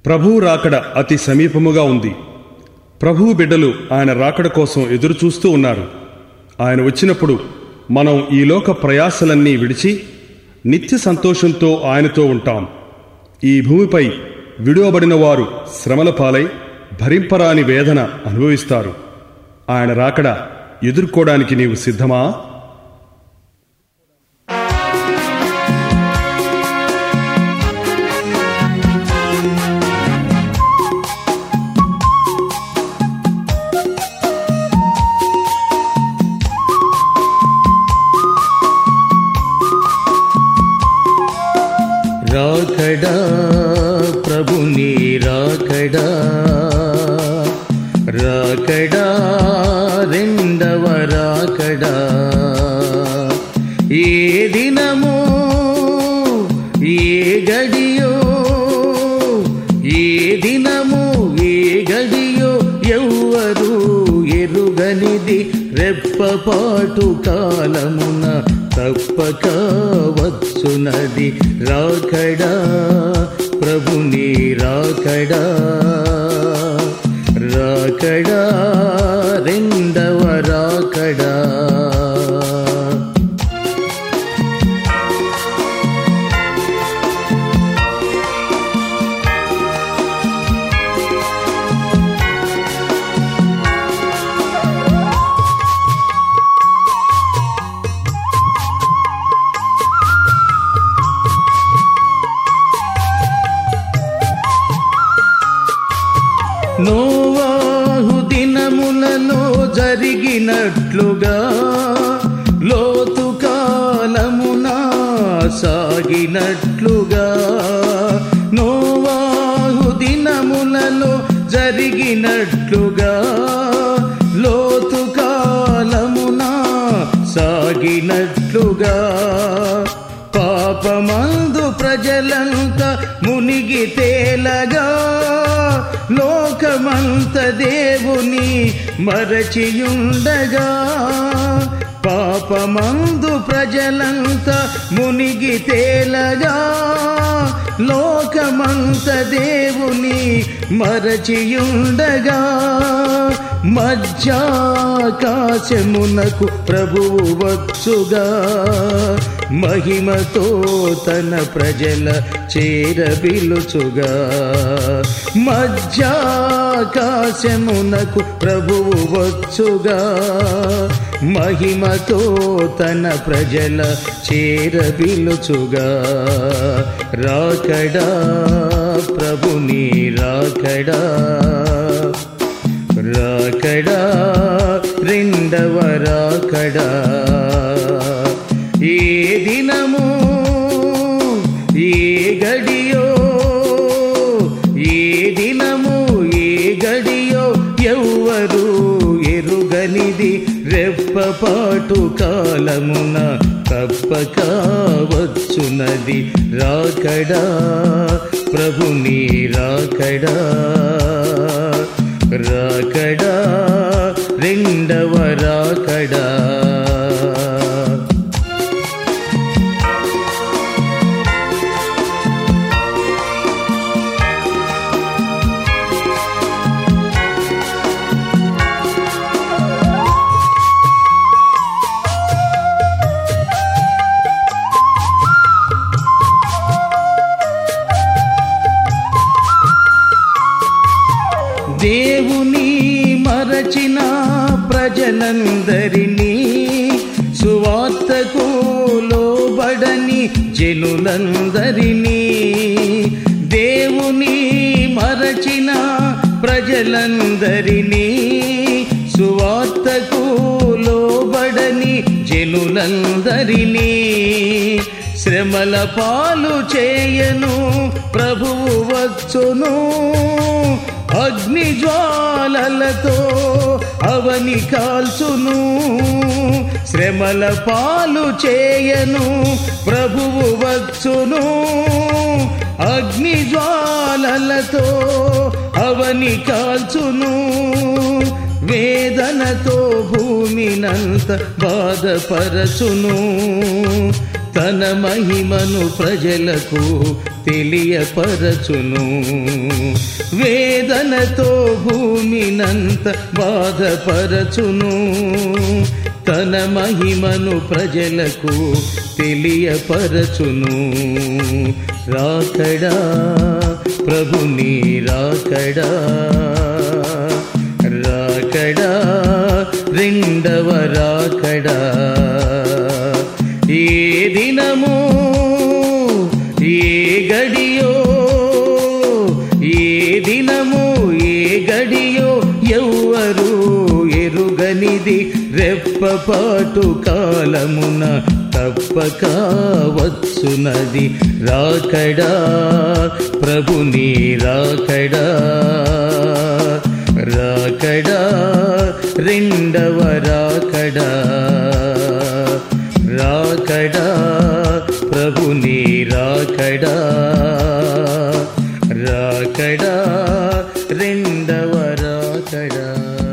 ప్రభువు రాకడ అతి సమీపముగా ఉంది ప్రభువు బిడ్డలు ఆయన రాకడ కోసం ఎదురు చూస్తూ ఉన్నారు ఆయన వచ్చినప్పుడు మనం ఈ లోక ప్రయాసలన్నీ విడిచి నిత్య సంతోషంతో ఆయనతో ఉంటాం ఈ భూమిపై విడువబడిన వారు శ్రమల పాలై భరింపరాని వేదన అనుభవిస్తారు ఆయన రాకడ ఎదుర్కోవడానికి నీవు సిద్ధమా రాకడా ప్రభుని రాకడా రాకడా రెండవ రాకడా ఏ దినము ఏ గడియో ఏ దినము ఏ గడియో ఎవ్వరు ఎరుగనిది రెప్పపాటు కాలమున తప్పక వచ్చునది రాకడా ప్రభుని రాకడా రాకడా రెండవ రాకడా నోవాహు దినములలో జరిగినట్లుగా లోతు కాలమున సాగినట్లుగా నోవాహు దినములలో జరిగినట్లుగా లోతు కాలమున సాగినట్లుగా పాపమందు ప్రజలంతా మునిగి తేలగా లోకమంత దేవుని మరచియుండగా పాపమందు ప్రజలంతా మునిగి తేలగా లోకమంత దేవుని మరచియుండగా మధ్యాకాశమునకు ప్రభువు వచ్చుగా మహిమతో తన ప్రజల చేరబిలుచుగా మధ్యాకాశమునకు ప్రభువు వచ్చుగా మహిమతో తన ప్రజల చేరబిలుచుగా రాకడా ప్రభుని రాకడా రాకడా రెండవ రాకడా ఏ దినము ఏ గడియో ఏ దినము ఏ గడియో ఎవ్వరు ఎరుగనిది రెప్పపాటు కాలమున తప్పక వచ్చునది రాకడా ప్రభుని రాకడా రాకడా రెండవ రాకడా దేవుని మరచిన ప్రజలందరినీ సువార్తకు లోబడని జనులందరినీ దేవుని మరచిన ప్రజలందరినీ సువార్తకు లోబడని జనులందరినీ శ్రమల పాలు చేయను ప్రభువు వచ్చును అగ్ని జ్వాలలతో అవని కాల్చును శ్రమల పాలు చేయను ప్రభువు వచ్చును అగ్ని జ్వాలలతో అవని కాల్చును వేదనతో భూమినంత బాధపరచును తన మహిమను ప్రజలకు తెలియపరచును వేదనతో భూమినంత బాధపరచును తన మహిమను ప్రజలకు తెలియపరచును రాకడా ప్రభుని రాకడా రాకడా రెండవ రాకడా ఏ దినము ఏ గడియో ఏ దినము ఏ గడియో ఎవ్వరు ఎరుగనిది రెప్పపాటు కాలమున తప్పక వచ్చునది రాకడా ప్రభుని రాకడా రాకడా రెండవ రాకడా రాకడా ప్రభుని రాకడా రాకడా రెండవ రాకడా